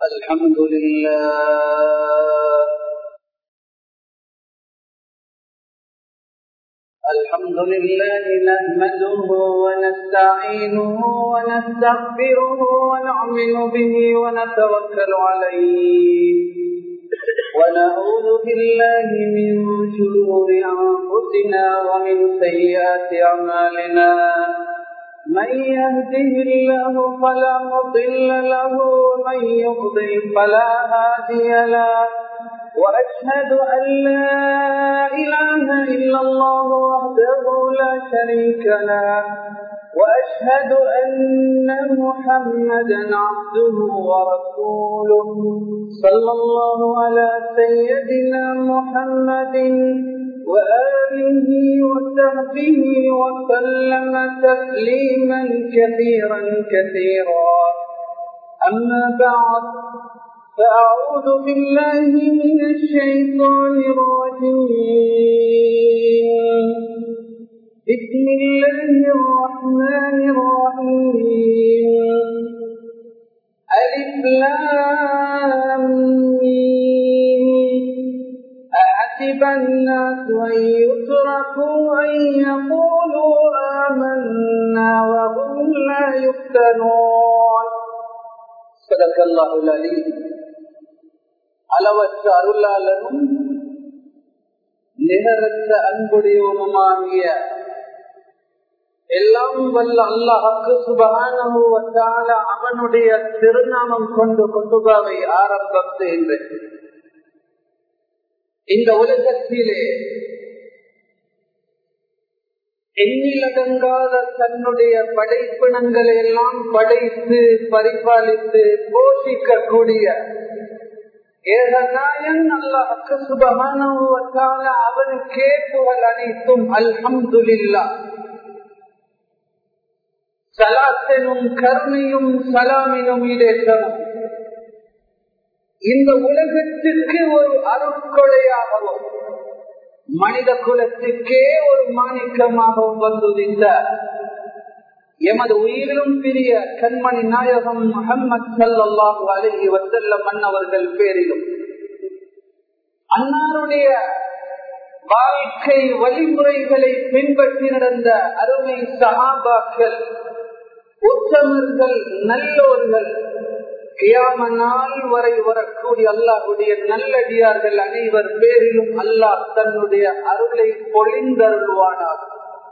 الحمد لله الحمد لله نحمده ونستعينه ونستغفره ونؤمن به ونتوكل عليه ونعوذ بالله من شرور أنفسنا ومن سيئات أعمالنا من يهده الله فلا مضل له ومن يضلل فلا هادي له وأشهد أن لا إله إلا الله وحده لا شريك له وأشهد أن محمدا عبده ورسوله صلى الله على سيدنا محمد وآله وصحبه وسلم تسليما كثيرا كثيرا أما بعد فأعوذ بالله من الشيطان الرجيم بسم الله الرحمن الرحيم ألف لام أحسب الناس أن يتركوا أن يقولوا آمنا وهم لا يفتنون صدق الله العليم அளவற்ற அருளாளனும் நிகரற்ற அன்புடையவனுமாகிய எல்லாம் வல்ல அல்லாஹுக்கு சுபகான அவனுடைய திருநாமம் கொண்டு கொத்துபாவை ஆரம்பம் செய்கின்றேன் இந்த உலகத்திலே எண்ணிலடங்காத தன்னுடைய படைப்பினங்களை எல்லாம் படைத்து பரிபாலித்து போஷிக்கக்கூடிய ஏகநாயன் அல்லாஹுக்கு சுபகான அவனுக்கே புகழ் அனைத்தும் அல்ஹம்துலில்லா சலாத்தினும் கருணையும் சலாமினும் இடேற்றமும் இந்த உலகத்திற்கு ஒரு அருட்கொலையாகவும் மனித குலத்திற்கே ஒரு மாணிக்கமாகவும் வந்துதிந்த எமது உயிரிலும் பிரிய கண்மணி நாயகம் முகமது சல்லாஹூ அலஹி வசல்லம் மன்னவர்கள் பேரிலும் அன்னாருடைய வாழ்க்கை வழிமுறைகளை பின்பற்றி நடந்த அருமை சகாபாக்கள் உத்தமர்கள் நல்லோர்கள் கியாம நாள் வரை வரக்கூடிய அல்லாஹுடைய நல்லடியார்கள் அனைவர் பேரிலும் அல்லாஹ் தன்னுடைய அருளை பொழிந்தருள்வானார்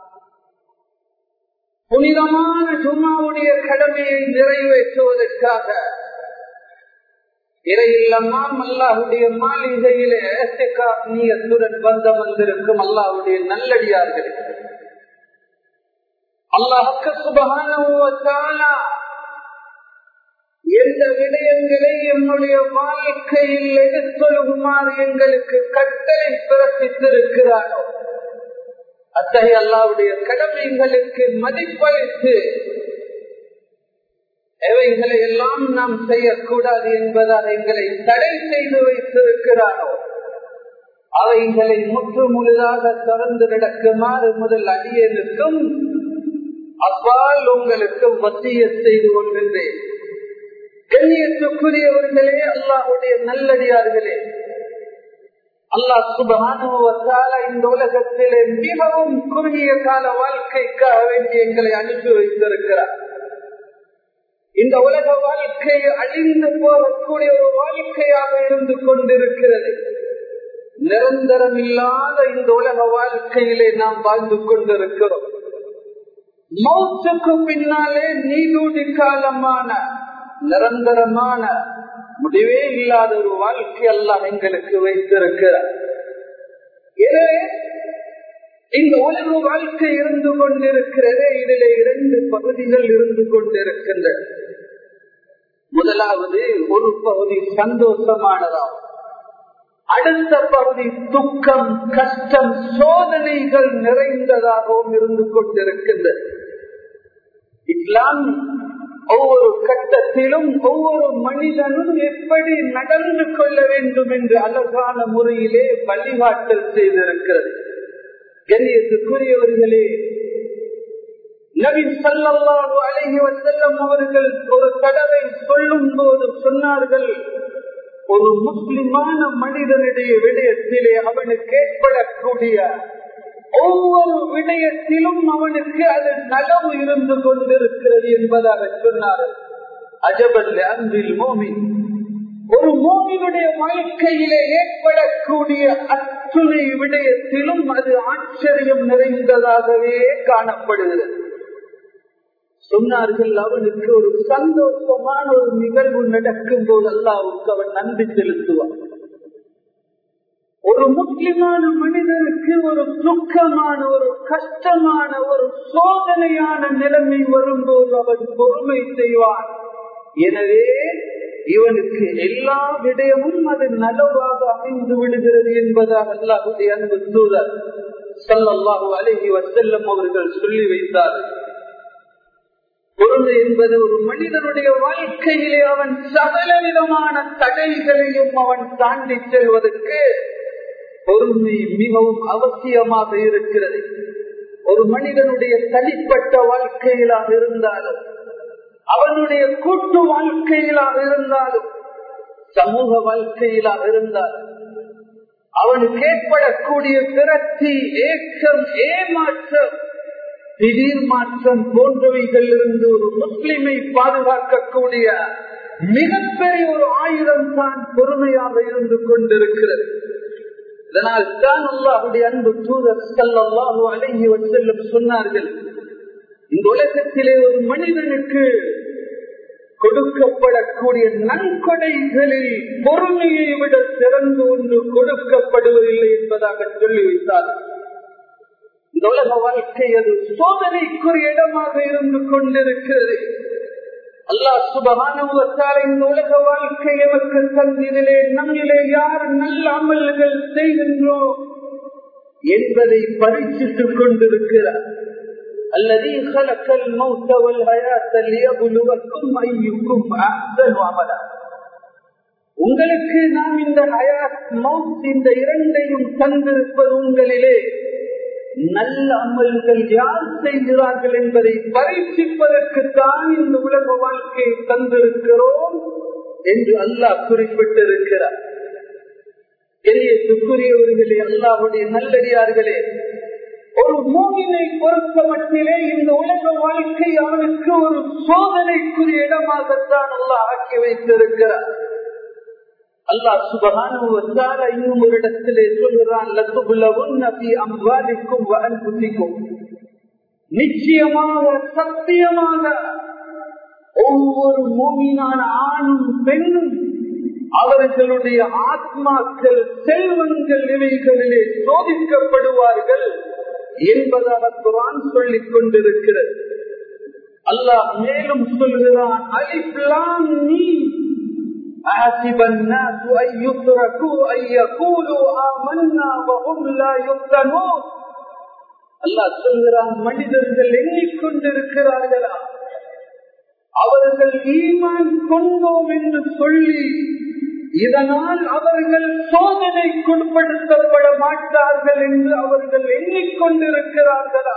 புனிதமான சும்மாவுடைய கடமையை நிறைவேற்றுவதற்காக இறையில்லமாம் அல்லாஹுடைய மாளிகையிலே நீயத்துடன் பந்தம் வந்திருக்கும் அல்லாஹுடைய நல்லடியார்கள் அல்லாஹுக்கு சுபகான எந்த விடயங்களை என்னுடைய வாழ்க்கையில் எடுத்தொழுகுமாறு எங்களுக்கு கட்டளை பிறப்பித்திருக்கிறாரோ அத்தகைய அல்லாவுடைய கடமைகளுக்கு மதிப்பளித்து எவைகளை எல்லாம் நாம் செய்யக்கூடாது என்பதால் எங்களை தடை செய்து வைத்திருக்கிறாரோ அவைகளை முற்று முழுதாக தொடர்ந்து நடக்குமாறு முதல் அடியனுக்கும் அப்பால் உங்களுக்கு வசிய செய்து கொள்கின்றேன் கண்ணியத்துக்குரியவர்களே அல்லாஹுடைய நல்லடியார்களே அல்லாஹ் சுபகான இந்த உலகத்திலே மிகவும் குறுகிய கால வாழ்க்கைக்காக வேண்டி எங்களை அனுப்பி வைத்திருக்கிறார் இந்த உலக வாழ்க்கை அழிந்து போகக்கூடிய ஒரு வாழ்க்கையாக இருந்து கொண்டிருக்கிறது நிரந்தரம் இல்லாத இந்த உலக வாழ்க்கையிலே நாம் வாழ்ந்து கொண்டிருக்கிறோம் மௌத்துக்கு பின்னாலே நீடூடி காலமான நிரந்தரமான முடிவே இல்லாத ஒரு வாழ்க்கை எல்லாம் எங்களுக்கு வைத்திருக்கிறார் எனவே இந்த உலக வாழ்க்கை இருந்து கொண்டிருக்கிறது இதிலே இரண்டு பகுதிகள் இருந்து கொண்டிருக்கின்றன முதலாவது ஒரு பகுதி சந்தோஷமானதாகும் அடுத்த பகுதி துக்கம் கஷ்டம் சோதனைகள் நிறைந்ததாகவும் இருந்து கொண்டிருக்கின்றது இஸ்லாம் ஒவ்வொரு கட்டத்திலும் ஒவ்வொரு மனிதனும் எப்படி நடந்து கொள்ள வேண்டும் என்று அழகான முறையிலே வழிகாட்டல் செய்திருக்கிறது கண்ணியத்துக்குரியவர்களே நபி சல்லாஹு அழகி வசல்லம் அவர்கள் ஒரு தடவை சொல்லும் போது சொன்னார்கள் ஒரு முஸ்லிமான மனிதனுடைய விடயத்திலே அவனுக்கு ஏற்படக்கூடிய ஒவ்வொரு விடயத்திலும் அவனுக்கு அது நலவு இருந்து கொண்டிருக்கிறது என்பதாக சொன்னார்கள் அஜபல் அன்பில் மோமின் ஒரு மோமினுடைய வாழ்க்கையிலே ஏற்படக்கூடிய அத்துணை விடயத்திலும் அது ஆச்சரியம் நிறைந்ததாகவே காணப்படுகிறது சொன்னார்கள் அவனுக்கு ஒரு சந்தோஷமான ஒரு நிகழ்வு நடக்கும் போது அல்லாவுக்கு அவன் நன்றி செலுத்துவான் ஒரு முக்கியமான மனிதனுக்கு ஒரு துக்கமான ஒரு கஷ்டமான ஒரு சோதனையான நிலைமை வரும்போது அவன் பொறுமை செய்வான் எனவே இவனுக்கு எல்லா விடயமும் அது நலவாக அமைந்து விடுகிறது என்பதாக அல்லாஹுடைய அன்பு தூதர் சல்லாஹு அழகி வசல்லம் அவர்கள் சொல்லி வைத்தார்கள் பொறுமை என்பது ஒரு மனிதனுடைய வாழ்க்கையிலே அவன் சகல விதமான தடைகளையும் அவன் தாண்டி செல்வதற்கு பொறுமை மிகவும் அவசியமாக இருக்கிறது ஒரு மனிதனுடைய தனிப்பட்ட வாழ்க்கையிலாக இருந்தாலும் அவனுடைய கூட்டு வாழ்க்கையிலாக இருந்தாலும் சமூக வாழ்க்கையிலாக இருந்தாலும் அவனுக்கு ஏற்படக்கூடிய திரட்சி ஏற்றம் ஏமாற்றம் திடீர் மாற்றம் போன்றவைகள் இருந்து ஒரு முஸ்லிமை பாதுகாக்கக்கூடிய மிகப்பெரிய ஒரு ஆயுதம் தான் பொறுமையாக இருந்து கொண்டிருக்கிறது இதனால் தான் அல்லாஹுடைய அன்பு தூதர் சல்லாஹூ அழகி செல்லும் சொன்னார்கள் இந்த உலகத்திலே ஒரு மனிதனுக்கு கொடுக்கப்படக்கூடிய நன்கொடைகளில் பொறுமையை விட சிறந்து ஒன்று கொடுக்கப்படுவதில்லை என்பதாக சொல்லி வைத்தார்கள் இந்த உலக வாழ்க்கை அது சோதனைக்குரிய இடமாக இருந்து கொண்டிருக்கிறது அல்லா சுபகானுவத்தால் இந்த உலக வாழ்க்கை எமக்கு தந்திலே நம்மிலே யார் நல்ல அமல்கள் செய்கின்றோம் என்பதை பரிசித்துக் கொண்டிருக்கிறார் الذي خلق الموت والحياة ليبلوكم أيكم أحسن عملا உங்களுக்கு நாம் இந்த ஹயாத் மவுத் இந்த இரண்டையும் தந்திருப்பது உங்களிலே நல்ல அமல்கள் யார் செய்கிறார்கள் என்பதை பரீட்சிப்பதற்கு தான் இந்த உலக வாழ்க்கையை தந்திருக்கிறோம் என்று அல்லாஹ் குறிப்பிட்டிருக்கிறார் எளியத்துக்குரியவர்களே அல்லாஹுடைய நல்லடியார்களே ஒரு மூவினை பொறுத்த மட்டிலே இந்த உலக வாழ்க்கை அவனுக்கு ஒரு சோதனைக்குரிய இடமாகத்தான் அல்லாஹ் ஆக்கி வைத்திருக்கிறார் அல்லாஹ் சுபகான இன்னும் ஒரு இடத்திலே சொல்கிறான் அம்பாலிக்கும் அன்புசிக்கும் நிச்சயமாக சத்தியமாக ஒவ்வொரு மூமினான ஆணும் பெண்ணும் அவர்களுடைய ஆத்மாக்கள் செல்வங்கள் இவைகளிலே சோதிக்கப்படுவார்கள் என்பதாக குரான் சொல்லிக் கொண்டிருக்கிறது அல்லாஹ் மேலும் சொல்கிறான் அலிப்லாம் நீ أحسب الناس أن يتركوا أن يقولوا آمنا وهم لا يفتنون அல்லாஹ் சொல்கிறான் மனிதர்கள் எண்ணிக்கொண்டிருக்கிறார்களா அவர்கள் ஈமான் கொண்டோம் என்று சொல்லி இதனால் அவர்கள் சோதனைக்குட்படுத்தப்பட மாட்டார்கள் என்று அவர்கள் எண்ணிக்கொண்டிருக்கிறார்களா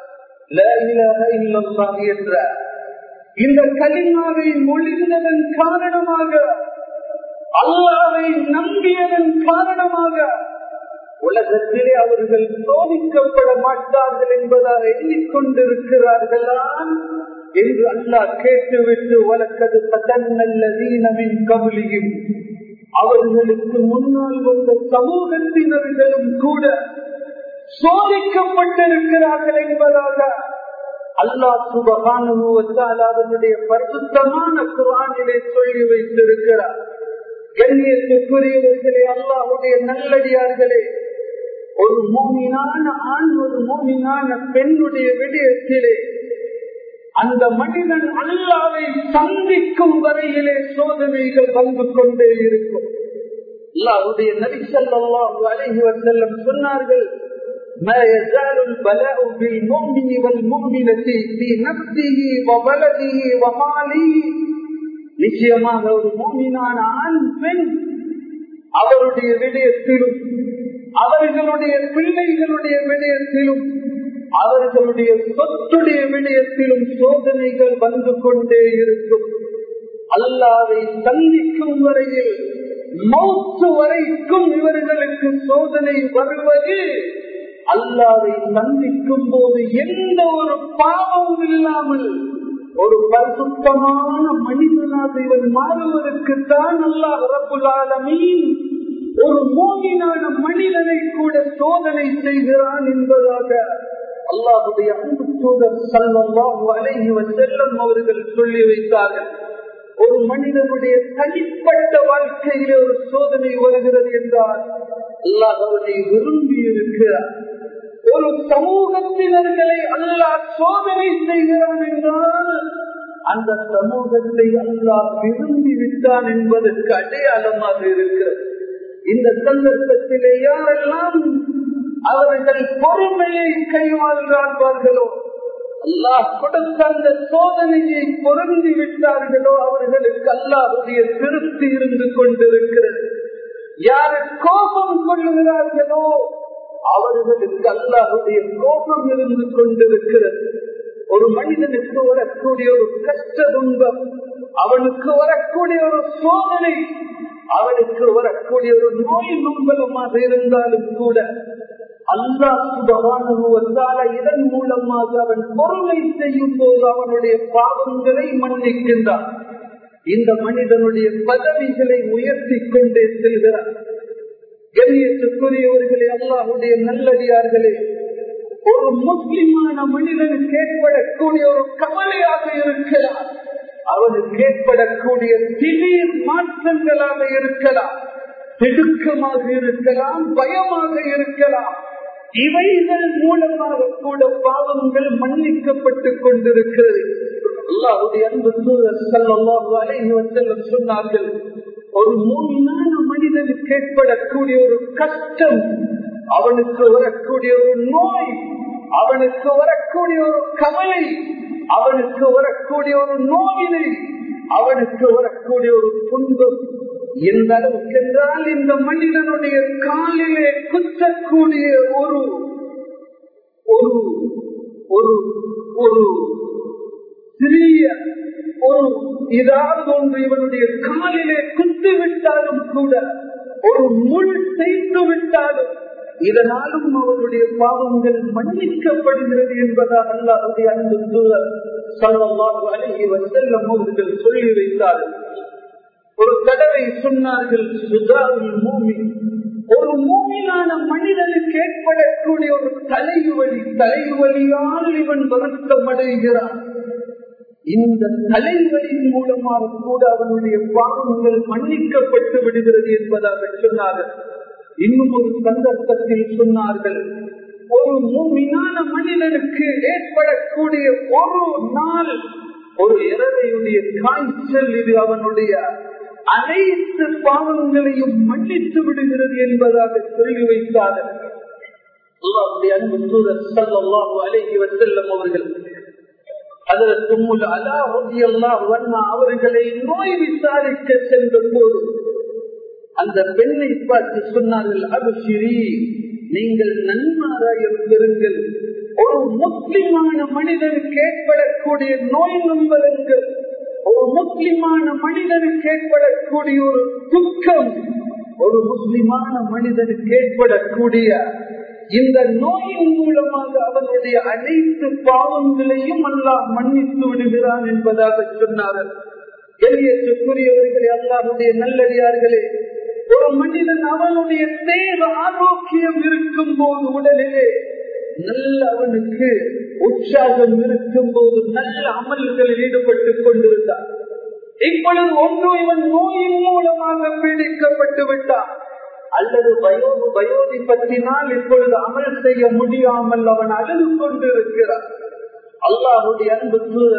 என்ற இந்த கலிமாவை மொழிந்ததன் காரணமாக அல்லாவை நம்பியதன் காரணமாக உலகத்திலே அவர்கள் சோதிக்கப்பட மாட்டார்கள் என்பதால் எண்ணிக்கொண்டிருக்கிறார்களா என்று அல்லாஹ் கேட்டுவிட்டு வழக்கது தன்னல்லதீனமின் கபலியும் அவர்களுக்கு முன்னால் வந்த சமூகத்தினர்களும் கூட சோதிக்கப்பட்டிருக்கிறார்கள் என்பதாக அல்லாஹ் சுபகானுவத்தால் அதனுடைய பரிசுத்தமான குரானிலே சொல்லி வைத்திருக்கிறார் கண்ணியத்துக்குரியவர்களே அல்லாஹுடைய நல்லடியார்களே ஒரு மூமினான ஆண் ஒரு மூமினான பெண்ணுடைய விடயத்திலே அந்த மனிதன் அல்லாவை சந்திக்கும் வரையிலே சோதனைகள் வந்து கொண்டே இருக்கும் அல்லாவுடைய நபிசல்லாஹு அலைஹி வசல்லம் சொன்னார்கள் ما يزال البلاء بالمؤمن والمؤمنة في نفسه وبلده وماله நிச்சயமாக ஒரு மூமினான ஆண் பெண் அவருடைய விடயத்திலும் அவர்களுடைய பிள்ளைகளுடைய விடயத்திலும் அவர்களுடைய சொத்துடைய விடயத்திலும் சோதனைகள் வந்து கொண்டே இருக்கும் அல்லாவை சந்திக்கும் வரையில் மௌத்து வரைக்கும் இவர்களுக்கு சோதனை வருவது அல்லாவை சந்திக்கும் போது எந்த ஒரு பாவமும் இல்லாமல் ஒரு பரிசுத்தமான மனிதனாக இவன் மாறுவதற்கு தான் அல்லாஹ் ரப்புலாலமீன் ஒரு மோகினான மனிதனை கூட சோதனை செய்கிறான் என்பதாக அல்லாஹுடைய அன்பு தூதர் சல்லாஹு அலைஹி செல்லம் அவர்கள் சொல்லி வைத்தார்கள் ஒரு மனிதனுடைய தனிப்பட்ட வாழ்க்கையிலே ஒரு சோதனை வருகிறது என்றால் அல்லாஹ் அவனை விரும்பி இருக்கிறார் ஒரு சமூகத்தினர்களை அல்லாஹ் சோதனை செய்கிறான் என்றால் அந்த சமூகத்தை அல்லாஹ் விரும்பி விட்டான் என்பதற்கு அடையாளமாக இருக்கிறது இந்த சந்தர்ப்பத்திலே யாரெல்லாம் அவர்கள் பொறுமையை கைவாழ்கிறார்களோ அல்லாஹ் கொடுத்த அந்த சோதனையை பொருந்தி விட்டார்களோ அவர்களுக்கு அல்லாஹுடைய திருப்தி இருந்து கொண்டிருக்கிறது யாரு கோபம் கொள்ளுகிறார்களோ அவர்களுக்கு அல்லாஹுடைய கோபம் இருந்து கொண்டிருக்கிறது ஒரு மனிதனுக்கு வரக்கூடிய ஒரு கஷ்ட துன்பம் அவனுக்கு வரக்கூடிய ஒரு சோதனை அவனுக்கு வரக்கூடிய ஒரு நோய் நும்பலமாக இருந்தாலும் கூட அல்லாஹ் இதன் மூலமாக அவன் பொறுமை செய்யும் போது அவனுடைய பாவங்களை மன்னிக்கின்றான் இந்த மனிதனுடைய பதவிகளை உயர்த்தி கொண்டே செல்கிறார் கண்ணியத்துக்குரியவர்களே அல்லாஹுடைய நல்லடியார்களே ஒரு முஸ்லிமான மனிதனுக்கு ஏற்படக்கூடிய ஒரு கவலையாக இருக்கிறார் அவனுக்கு ஏற்படக்கூடிய திடீர் மாற்றங்களாக இருக்கலாம் திடுக்கமாக இருக்கலாம் பயமாக இருக்கலாம் இவைகள் மூலமாக கூட பாவங்கள் மன்னிக்கப்பட்டுக் கொண்டிருக்கிறது அல்லாஹுடைய அன்பு செல்லம் சொன்னார்கள் ஒரு மூமியான மனிதனுக்கு ஏற்படக்கூடிய ஒரு கஷ்டம் அவனுக்கு வரக்கூடிய ஒரு நோய் அவனுக்கு வரக்கூடிய ஒரு கவலை அவனுக்கு வரக்கூடிய ஒரு நோயினை அவனுக்கு வரக்கூடிய ஒரு துன்பம் எந்த அளவுக்கு என்றால் இந்த மனிதனுடைய காலிலே குத்தக்கூடிய ஒரு ஒரு ஒரு ஒரு சிறிய ஒரு ஏதாவது ஒன்று இவனுடைய காலிலே குத்தி விட்டாலும் கூட ஒரு முள் செய்து விட்டாலும் இதனாலும் அவருடைய பாவங்கள் மன்னிக்கப்படுகிறது என்பதாக அல்லாவுடைய அன்பு தூதர் சல்லல்லாஹு அலைஹி வஸல்லம் அவர்கள் சொல்லி வைத்தார்கள் ஒரு தடவை சொன்னார்கள் சுதாவில் மூமி ஒரு மூமியான மனிதனுக்கு ஏற்படக்கூடிய ஒரு தலைவலி தலைவலியால் இவன் வருத்தம் அடைகிறான் இந்த தலைவலின் மூலமாக கூட அவனுடைய பாவங்கள் மன்னிக்கப்பட்டு விடுகிறது என்பதாக சொன்னார்கள் இன்னும் ஒரு சந்தர்ப்பத்தில் சொன்னார்கள் ஒரு மூமியான மனிதனுக்கு ஏற்படக்கூடிய ஒரு நாள் ஒரு இரவையுடைய காய்ச்சல் இது அவனுடைய அனைத்து பாவங்களையும் மன்னித்து விடுகிறது என்பதாக சொல்லி வைத்தார்கள் அல்லாஹுடைய அன்பு தூதர் சல்லாஹு அலைஹி வசல்லம் அவர்கள் அதற்கு முன் அல்லாஹ் அவர்களை நோய் விசாரிக்க சென்ற போது அந்த பெண்ணை பார்த்து சொன்னார்கள் அபிஷிரி நீங்கள் நன்மாராயம் பெறுங்கள் ஒரு முஸ்லிமான மனிதனுக்கு ஏற்படக்கூடிய நோய் நம்பலங்கள் ஒரு முஸ்லிமான மனிதனுக்கு ஏற்படக்கூடிய ஒரு துக்கம் ஒரு முஸ்லிமான மனிதனுக்கு ஏற்படக்கூடிய இந்த நோயின் மூலமாக அவனுடைய அனைத்து பாவங்களையும் அல்லாஹ் மன்னித்து விடுகிறான் என்பதாக சொன்னார்கள் எளியத்துக்குரியவர்களே அல்லாஹுடைய நல்லடியார்களே ஒரு மனிதன் அவனுடைய தேவ ஆரோக்கியம் இருக்கும் போது உடலிலே நல்ல அவனுக்கு உற்சாகம் இருக்கும் போது நல்ல அமல்களில் ஈடுபட்டுக் கொண்டிருந்தார் இப்பொழுது ஒன்று இவன் நோயின் மூலமாக பீடிக்கப்பட்டு விட்டான் அல்லது பயோ பயோதிபத்தினால் இப்பொழுது அமல் செய்ய முடியாமல் அவன் அழுது கொண்டிருக்கிறான் அல்லாஹுடைய அன்பு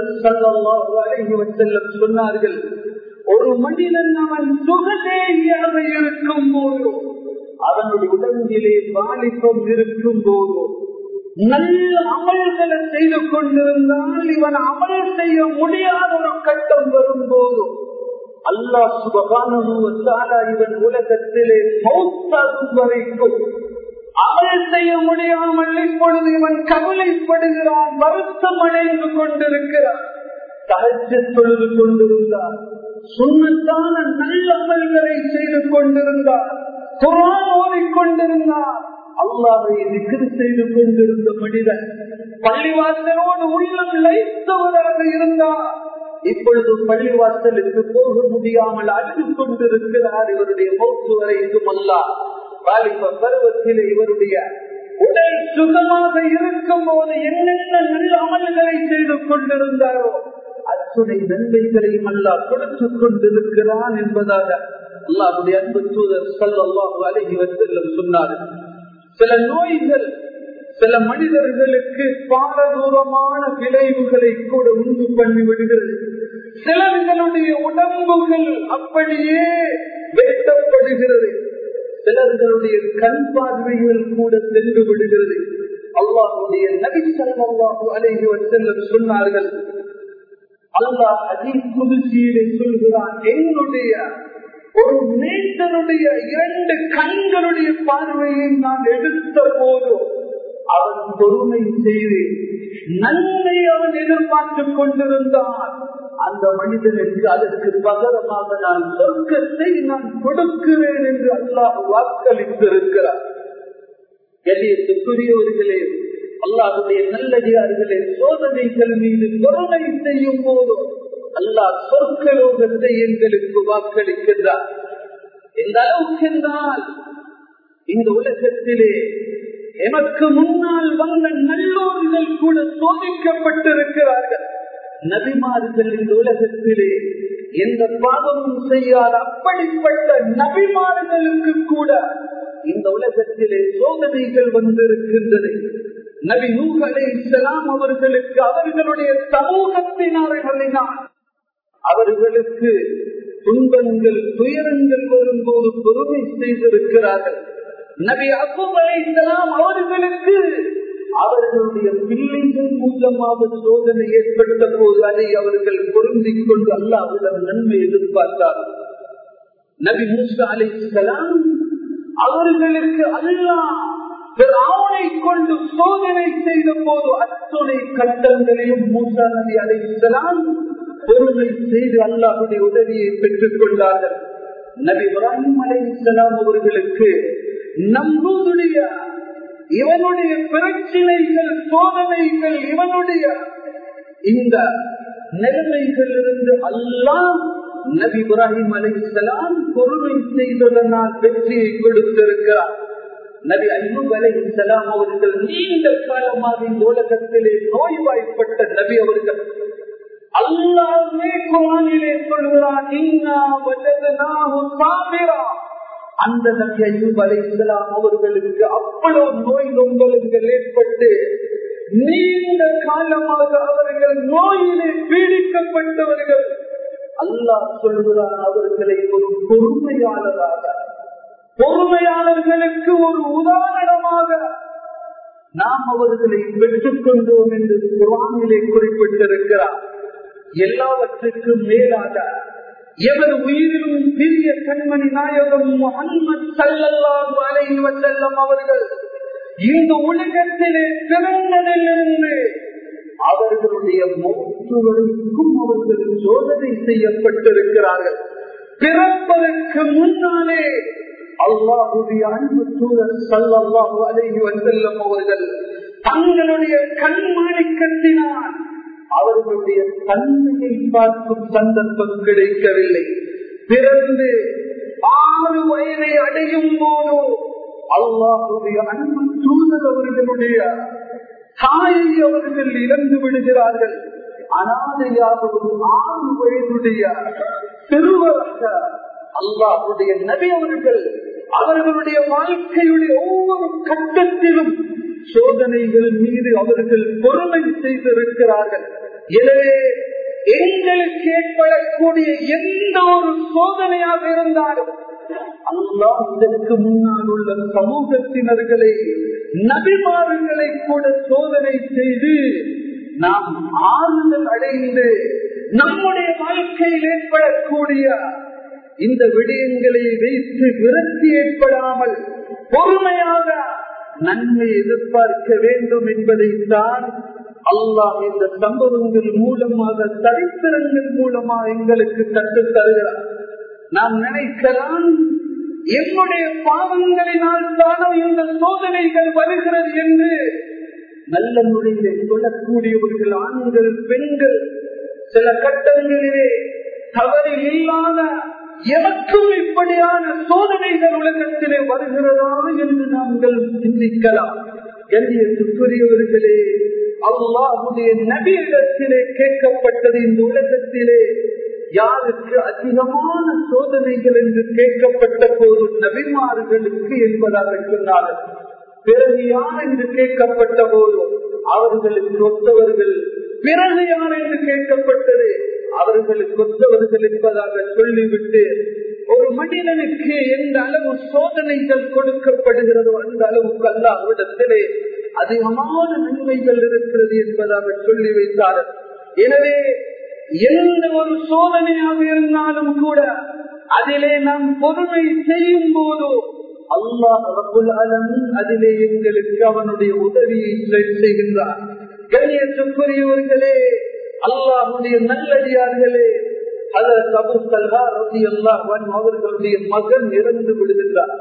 செல்லம் சொன்னார்கள் ஒரு மனிதன் அவன் சுகதேகியாக இருக்கும் போதோ அவனுடைய உடம்பிலே வாலிபம் இருக்கும் போதோ நல்ல அமல்களை செய்து கொண்டிருந்தால் இவன் அமல் செய்ய முடியாத ஒரு கட்டம் வரும்போது அல்லா சுபகான இவன் உலகத்திலே மௌத்தாகும் வரைக்கும் அமல் செய்ய முடியாமல் இப்பொழுது இவன் கவலைப்படுகிறான் வருத்தம் அடைந்து கொண்டிருக்கிறான் தகச்சு தொழுது கொண்டிருந்தார் சுண்ணத்தான நல்ல அமல்களை செய்து கொண்டிருந்தார் குரான் ஓடிக்கொண்டிருந்தார் அல்லாவை திக்ரு செய்து கொண்டிருந்த மனிதன் பள்ளிவாசலோடு உள்ளம் லைத்தவராக இருந்தார் இப்பொழுது பள்ளிவாசலுக்கு போக முடியாமல் அழுது கொண்டிருக்கிறார் இவருடைய மௌத்து வரைக்கும் அல்ல வாலிப பருவத்திலே இவருடைய உடல் சுகமாக இருக்கும் போது என்னென்ன நல்ல அமல்களை செய்து கொண்டிருந்தாரோ அத்துணை நன்மைகளையும் அல்லா கொடுத்துக் கொண்டிருக்கிறான் என்பதாக அல்லாவுடைய அன்பு தூதர் சல்லாஹு அழகி வசல்லம் சொன்னார்கள் சில நோய்கள் சில மனிதர்களுக்கு பாரதூரமான விளைவுகளை கூட உண்டு பண்ணி விடுகிறது சிலர்களுடைய உடம்புகள் அப்படியே வெட்டப்படுகிறது சிலர்களுடைய கண் பார்வைகள் கூட சென்று விடுகிறது அல்லாஹுடைய நபி சல்லாஹு அலைஹி வசல்லம் சொன்னார்கள் அல்லாஹ் அதி புதுசியிலே சொல்கிறான் என்னுடைய ஒரு நேற்றனுடைய இரண்டு கண்களுடைய பார்வையை நான் எடுத்த போதும் அவன் பொறுமை செய்து நன்மை அவன் எதிர்பார்த்துக் கொண்டிருந்தான் அந்த மனிதனுக்கு அதற்கு பகரமாக நான் சொர்க்கத்தை நான் கொடுக்கிறேன் என்று அல்லாஹ் வாக்களித்திருக்கிறார் கண்ணியத்துக்குரியவர்களே அல்லாஹுடைய நல்லடியார்களே சோதனைகள் மீது பொறுமை செய்யும் போதும் அல்லாஹ் சொற்கலோகத்தை எங்களுக்கு வாக்களிக்கின்றார் எந்த அளவுக்கு என்றால் இந்த உலகத்திலே எமக்கு முன்னால் வந்த நல்லோர்கள் கூட சோதிக்கப்பட்டிருக்கிறார்கள் நபிமார்கள் இந்த உலகத்திலே எந்த பாவமும் செய்யாத அப்படிப்பட்ட நபிமார்களுக்கு கூட இந்த உலகத்திலே சோதனைகள் வந்திருக்கின்றது நபி நூக் அலை இஸ்லாம் அவர்களுக்கு அவர்களுடைய சமூகத்தினர்களினால் அவர்களுக்கு துன்பங்கள் துயரங்கள் வரும்போது பொறுமை செய்திருக்கிறார்கள் நபி அபூப் அலை இஸ்லாம் அவர்களுக்கு அவர்களுடைய பிள்ளைகள் மூலமாக சோதனை ஏற்பட்ட போது அதை அவர்கள் பொருந்திக் கொண்டு அல்லாவிடம் நன்மை எதிர்பார்த்தார்கள் நபி மூசா அலை இஸ்லாம் அவர்களுக்கு அல்லாஹ் அவனை கொண்டு சோதனை செய்த போது அத்துணை கட்டங்களையும் மூசா நபி அலை இஸ்லாம் பொறுமை செய்து அல்லாஹுடைய உதவியை பெற்றுக் கொண்டார்கள் நபி இப்ராஹிம் அலை இஸ்லாம் அவர்களுக்கு நம்முடைய இவனுடைய பிரச்சனைகள் சோதனைகள் இவனுடைய இந்த நிலைமைகள் இருந்து அல்லாம் நபி இப்ராஹிம் அலை இஸ்லாம் பொறுமை செய்ததனால் வெற்றியை கொடுத்திருக்கிறார் நபி ஐநூப் அலை இஸ்லாம் அவர்கள் நீண்ட காலமாக இந்த உலகத்திலே நோய்வாய்ப்பட்ட நபி அவர்கள் அல்லாமே குரானிலே சொல்கிறான் இன்னா வஜதனாஹு சாபிரா அந்த நபி ஐயூப் அலை இஸ்லாம் அவர்களுக்கு அவ்வளவு நோய் நொங்கல்கள் ஏற்பட்டு நீண்ட காலமாக அவர்கள் நோயிலே பீடிக்கப்பட்டவர்கள் அல்லாஹ் சொல்கிறான் அவர்களை ஒரு பொறுமையாளராக பொறுமையாளர்களுக்கு ஒரு உதாரணமாக நாம் அவர்களை பெற்றுக் கொண்டோம் என்று குரானிலே குறிப்பிட்டிருக்கிறார் எல்லாவற்றுக்கும் மேலாக எவர் உயிரிலும் சிறிய கண்மணி நாயகம் முகம்மது சல்லல்லாஹு அலைஹி வஸல்லம் அவர்கள் இந்த உலகத்திலே பிறந்ததிலிருந்து அவர்களுடைய மௌத்துவருக்கும் அவர்கள் சோதனை செய்யப்பட்டிருக்கிறார்கள் பிறப்பதற்கு முன்னாலே அல்லாஹுடைய அன்பு சூழல் சல்லாஹு அலைஹி வஸல்லம் அவர்கள் தங்களுடைய கண்மாணிக்கத்தினால் அவர்களுடைய தன்மையை பார்க்கும் சந்தர்ப்பம் கிடைக்கவில்லை பிறந்து ஆறு வயதை அடையும் போதோ அல்லாஹுடைய அன்பு சூழல் அவர்களுடைய தாயை அவர்கள் இழந்து விடுகிறார்கள் அனாதையாக ஒரு ஆறு வயதுடைய சிறுவராக அல்லாஹுடைய நபி அவர்கள் அவர்களுடைய வாழ்க்கையுடைய ஒவ்வொரு கட்டத்திலும் சோதனைகள் மீது அவர்கள் பொறுமை செய்திருக்கிறார்கள் எனவே எங்களுக்கு ஏற்படக்கூடிய எந்த ஒரு சோதனையாக இருந்தாலும் அல்லாஹ் இதற்கு முன்னால் உள்ள சமூகத்தினர்களை நபிமார்களை கூட சோதனை செய்து நாம் ஆறுதல் அடைந்து நம்முடைய வாழ்க்கையில் ஏற்படக்கூடிய இந்த விடயங்களை வைத்து விரக்தி ஏற்படாமல் பொறுமையாக நன்மை எதிர்பார்க்க வேண்டும் என்பதைத்தான் அல்லாஹ் இந்த சம்பவங்கள் மூலமாக சரித்திரங்கள் மூலமாக எங்களுக்கு கற்றுத் தருகிறார் நாம் நினைக்கலாம் என்னுடைய பாவங்களினால் தானோ இந்த சோதனைகள் வருகிறது என்று நல்ல முறையில் சொல்லக்கூடியவர்கள் ஆண்கள் பெண்கள் சில கட்டங்களிலே தவறில் இல்லாத எனக்கும் இப்படியான சோதனைகள் உலகத்திலே வருகிறதா என்று நாங்கள் சிந்திக்கலாம் கண்ணியத்துக்குரியவர்களே அல்லாஹுடைய நபியிடத்திலே கேட்கப்பட்டது இந்த உலகத்திலே யாருக்கு அதிகமான சோதனைகள் என்று கேட்கப்பட்ட போது நபிமார்களுக்கு என்பதாக சொன்னார்கள் பிறகு யார் என்று கேட்கப்பட்ட போது அவர்களுக்கு ஒத்தவர்கள் பிறகு யார் என்று கேட்கப்பட்டது அவர்களுக்கு ஒத்தவர்கள் என்பதாக சொல்லிவிட்டு ஒரு மனிதனுக்கு எந்த அளவு சோதனைகள் கொடுக்கப்படுகிறதோ அந்த அளவுக்கு அல்லாவிடத்திலே அதிகமான நன்மைகள் இருக்கிறது என்பதாக சொல்லி வைத்தார்கள் எனவே எந்த ஒரு சோதனையாக இருந்தாலும் கூட அதிலே நாம் பொறுமை செய்யும் போதோ அல்லாஹ் அதிலே எங்களுக்கு அவனுடைய உதவியை செய்கின்றார் கண்ணியத்துக்குரியவர்களே அல்லாஹுடைய நல்லடியார்களே அதற்கு அபு சல்ஹா ரவி அல்லாஹ் அவர்களுடைய மகன் இறந்து விடுகின்றார்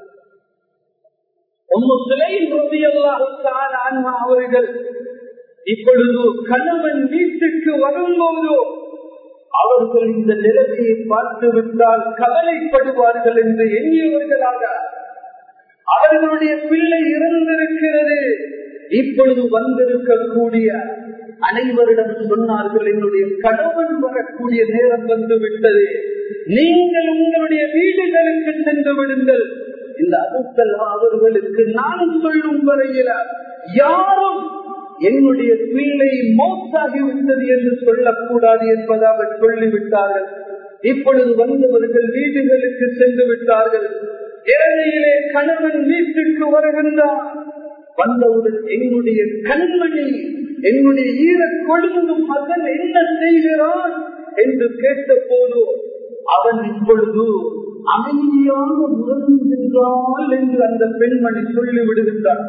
அவர்கள் இப்பொழுது கணவன் வீட்டுக்கு வரும்போதோ அவர்கள் இந்த நிலைமையை பார்த்து விட்டால் கவலைப்படுவார்கள் என்று எண்ணியவர்களாக அவர்களுடைய பிள்ளை இறந்திருக்கிறது இப்பொழுது வந்திருக்கக்கூடிய அனைவரிடம் சொன்னார்கள் என்னுடைய கணவன் வரக்கூடிய நேரம் வந்து விட்டது நீங்கள் உங்களுடைய வீடுகளுக்கு சென்று விடுங்கள் இந்த அபுத்தல் அவர்களுக்கு நான் சொல்லும் வரையில யாரும் என்னுடைய பிள்ளை மோசாகிவிட்டது என்று சொல்லக்கூடாது என்பதாக சொல்லிவிட்டார்கள் இப்பொழுது வந்தவர்கள் வீடுகளுக்கு சென்று விட்டார்கள் இறகையிலே கணவன் வீட்டுக்கு வருகின்றார் வந்தவுடன் என்னுடைய கண்மணி என்னுடைய ஈர கொழுந்தும் மகன் என்ன செய்கிறான் என்று கேட்ட போது அவன் இப்பொழுது அமைதியாக உறங்குகின்றாள் என்று அந்த பெண்மணி சொல்லி விடுகின்றார்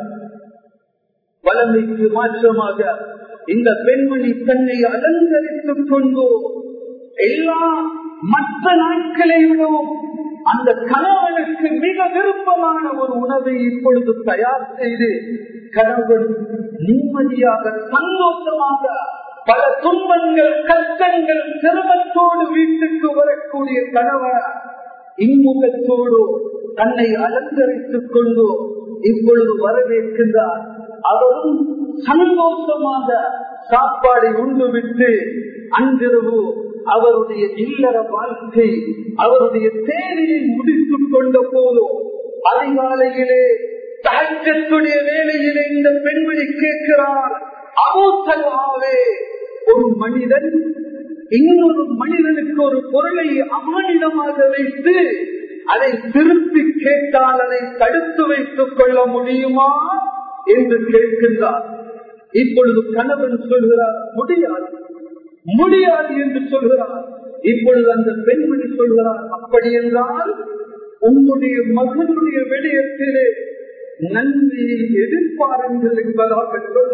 வளமைக்கு மாற்றமாக இந்த பெண்மணி தன்னை அலங்கரித்துக் கொண்டு எல்லா மற்ற நாட்களை விடவும் அந்த கணவனுக்கு மிக விருப்பமான ஒரு உணவை இப்பொழுது தயார் செய்து கணவன் நிம்மதியாக சந்தோஷமாக பல துன்பங்கள் கஷ்டங்கள் சிரமத்தோடு வீட்டுக்கு வரக்கூடிய கணவர் இன்முகத்தோடு தன்னை அலங்கரித்துக் கொண்டு இப்பொழுது வரவேற்கின்றார் அவரும் சந்தோஷமாக சாப்பாடை உண்டு விட்டு அன்றிரவு அவருடைய இல்லற வாழ்க்கை அவருடைய தேவையை முடித்துக் கொண்ட போதும் அதிகாலையிலே தகச்சத்துடைய வேலையிலே இந்த பெண்மணி கேட்கிறார் அபூசலாவே ஒரு மனிதன் இன்னொரு மனிதனுக்கு ஒரு பொருளை அமானிதமாக வைத்து அதை திருப்பி கேட்டால் அதை தடுத்து வைத்துக் கொள்ள முடியுமா என்று கேட்கின்றார் இப்பொழுது கணவன் சொல்கிறார் முடியாது முடியாது என்று சொல்கிறார் இப்பொழுது அந்த பெண்மணி சொல்கிறார் அப்படி என்றால் உங்களுடைய மகனுடைய விடயத்திலே நன்மையை எதிர்பாருங்கள் என்பதாக சொன்ன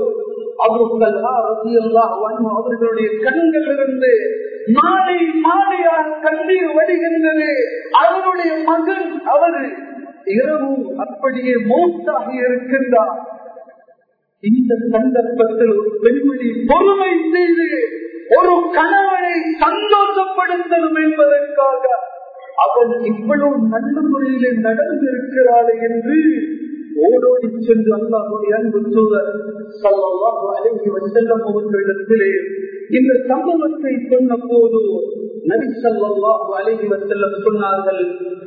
அவர்களுடைய கண்களிலிருந்து மாலை மாலையாக கண்ணீர் வடிகின்றது அவருடைய மகன் அவர் இரவு அப்படியே மௌத்தாகி இருக்கின்றார் இந்த சந்தர்ப்பத்தில் ஒரு பெண்மணி பொறுமை செய்து ஒரு கணவனை சந்தோஷப்படுத்தணும் என்பதற்காக அவள் இவ்வளவு நல்ல முறையிலே நடந்திருக்கிறாள் என்று ஓடோடி சென்று அல்லாஹுடைய அன்பு சூழல் சல்லாஹு அழகி வந்தல்லம் அவர்களிடத்திலே இந்த சம்பவத்தை சொன்ன போது நபி சல்லாஹு அழகி வந்தல்லம் சொன்னார்கள்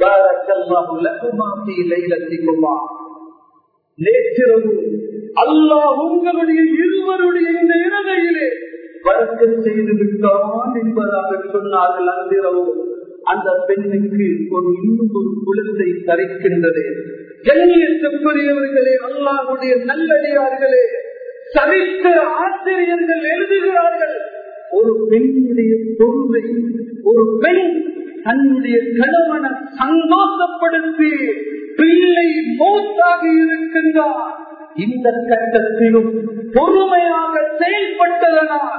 நேற்றிரவு அல்லாஹ் உங்களுடைய இருவருடைய இந்த இரவையிலே வழக்கு செய்து விட்டான் என்பதாக சொன்னார்கள் அன்றிரவு அந்த பெண்ணுக்கு ஒரு இன்னும் ஒரு குலத்தை தரிக்கின்றது கண்ணியத்துக்குரியவர்களே அல்லாஹுடைய நல்லடியார்களே சரித்த ஆசிரியர்கள் எழுதுகிறார்கள் ஒரு பெண்ணுடைய பொருளை ஒரு பெண் தன்னுடைய கணவனை சந்தோஷப்படுத்தி பிள்ளை மோத்தாகி இருக்கின்ற இருந்தார் இந்த கட்டத்திலும் பொறுமையாக செயல்பட்டதனால்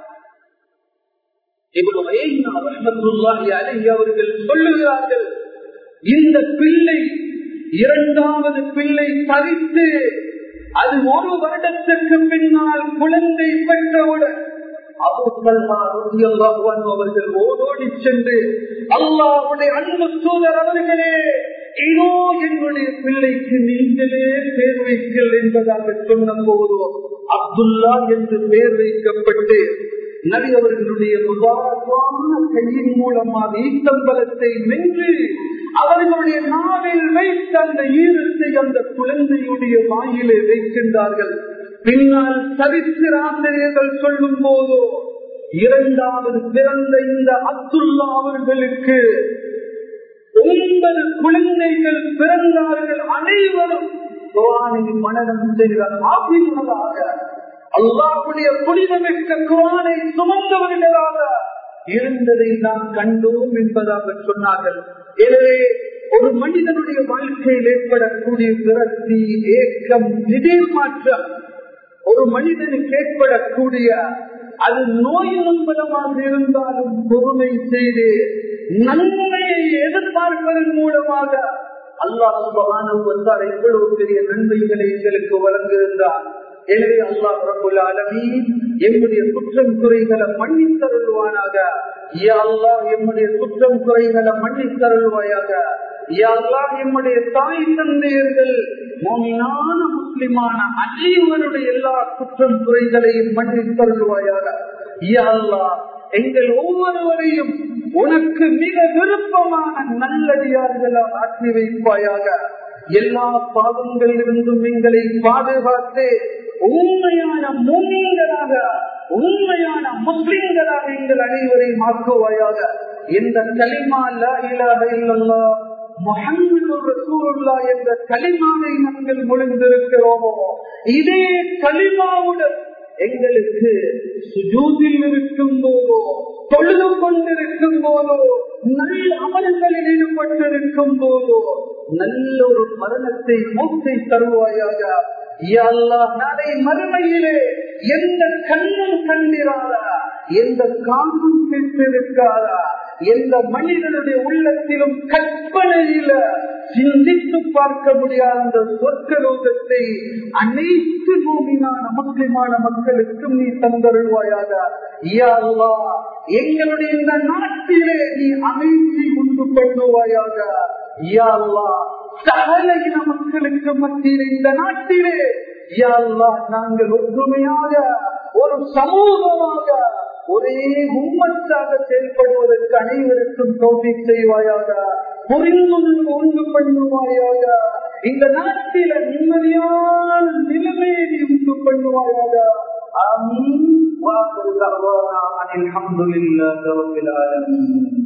அவர்கள் சொல்லுகிறார்கள் இந்த பிள்ளை இரண்டாவது பிள்ளை தரித்து அது ஒரு வருடத்துக்கு பின்னால் குழந்தை பெற்றவுடன் அவர்கள் ஓடோடி சென்று அல்லாவுடைய அன்பு தூதர் அவர்களே இதோ என்னுடைய பிள்ளைக்கு நீங்களே பேர் வைக்கல் என்பதாக சொன்ன போது அப்துல்லா என்று பெயர் வைக்கப்பட்டு நபி அவர்களுடைய முபாரமான கையின் மூலமாக ஈத்தம்பலத்தை வென்று அவர்களுடைய நாவில் வைத்த அந்த ஈரத்தை அந்த குழந்தையுடைய வாயிலே வைக்கின்றார்கள் பின்னால் சரித்திர ஆசிரியர்கள் சொல்லும் போதோ இரண்டாவது பிறந்த இந்த அப்துல்லா அவர்களுக்கு ஒன்பது குழந்தைகள் பிறந்தார்கள் அனைவரும் குரானை மனநம் செய்த ஆபிமுகமாக அல்லாஹுடைய புனிதமிக்க குரானை சுமந்தவர்களாக இருந்ததை நாம் கண்டோம் என்பதாக சொன்னார்கள் எனவே ஒரு மனிதனுடைய வாழ்க்கையில் ஏற்படக்கூடிய விரக்தி ஏக்கம் திடீர் மாற்றம் ஒரு மனிதனுக்கு ஏற்படக்கூடிய அது நோய் நம்பலமாக இருந்தாலும் பொறுமை செய்து நன்மையை எதிர்பார்ப்பதன் மூலமாக அல்லாஹ் சுபகான எவ்வளவு பெரிய நன்மைகளை எங்களுக்கு வழங்குகின்றார் எனவே அல்லாஹ் ரபுல் ஆலமீ எம்முடைய குற்றம் குறைகளை மன்னித்தருள்வானாக யா அல்லாஹ் எம்முடைய குற்றம் குறைகளை மன்னித்தருள்வாயாக யா அல்லாஹ் எம்முடைய தாய் தந்தையர்கள் மோமினான முஸ்லிமான அனைவருடைய எல்லா குற்றம் குறைகளையும் மன்னித்தருள்வாயாக யா அல்லாஹ் எங்கள் ஒவ்வொருவரையும் உனக்கு மிக விருப்பமான நல்லடியார்களால் ஆற்றி வைப்பாயாக எல்லா பாவங்களிலிருந்தும் எங்களை பாதுகாத்து உண்மையான மூமியங்களாக உண்மையான முஸ்லிம்களாக எங்கள் அனைவரையும் ஆக்குவாயாக எந்த களிமா லா இலாஹ இல்லல்லாஹ் முஹம்மது ரசூலுல்லா என்ற களிமாவை நாங்கள் மொழிந்திருக்கிறோமோ இதே களிமாவுடன் எங்களுக்கு சுஜூதில் இருக்கும் போதோ தொழுது கொண்டிருக்கும் போதோ நல்ல அமல்களில் ஈடுபட்டிருக்கும் போதோ நல்ல ஒரு மரணத்தை மூச்சை தருவாயாக நாளை மறுமையிலே எந்த கண்ணும் கண்டிராதா எந்த காணும் கேட்டிருக்காதா எந்த மனிதனுடைய உள்ளத்திலும் கற்பனையில சிந்தித்து பார்க்க முடியாத அந்த சொர்க்க லோகத்தை அனைத்து பூமியான முஸ்லிமான மக்களுக்கும் நீ தந்தருள்வாயாக எங்களுடைய இந்த நாட்டிலே நீ அமைதி உண்டு பண்ணுவாயாக சகல இன மக்களுக்கு மத்தியில் இந்த நாட்டிலே நாங்கள் ஒற்றுமையாக ஒரு சமூகமாக ஒரே உம்மத்தாக செயல்படுவதற்கு அனைவருக்கும் தோல்வி செய்வாயாக புரிந்து ஒன்று பண்ணுவாயாக இந்த நாட்டில நிம்மதியான நிலைமையை நீ உண்டு பண்ணுவாயாக ஆமீன் வாசல் தகவானா அனில் அஹமதுல்லாஹி ரப்பில் ஆலமீன்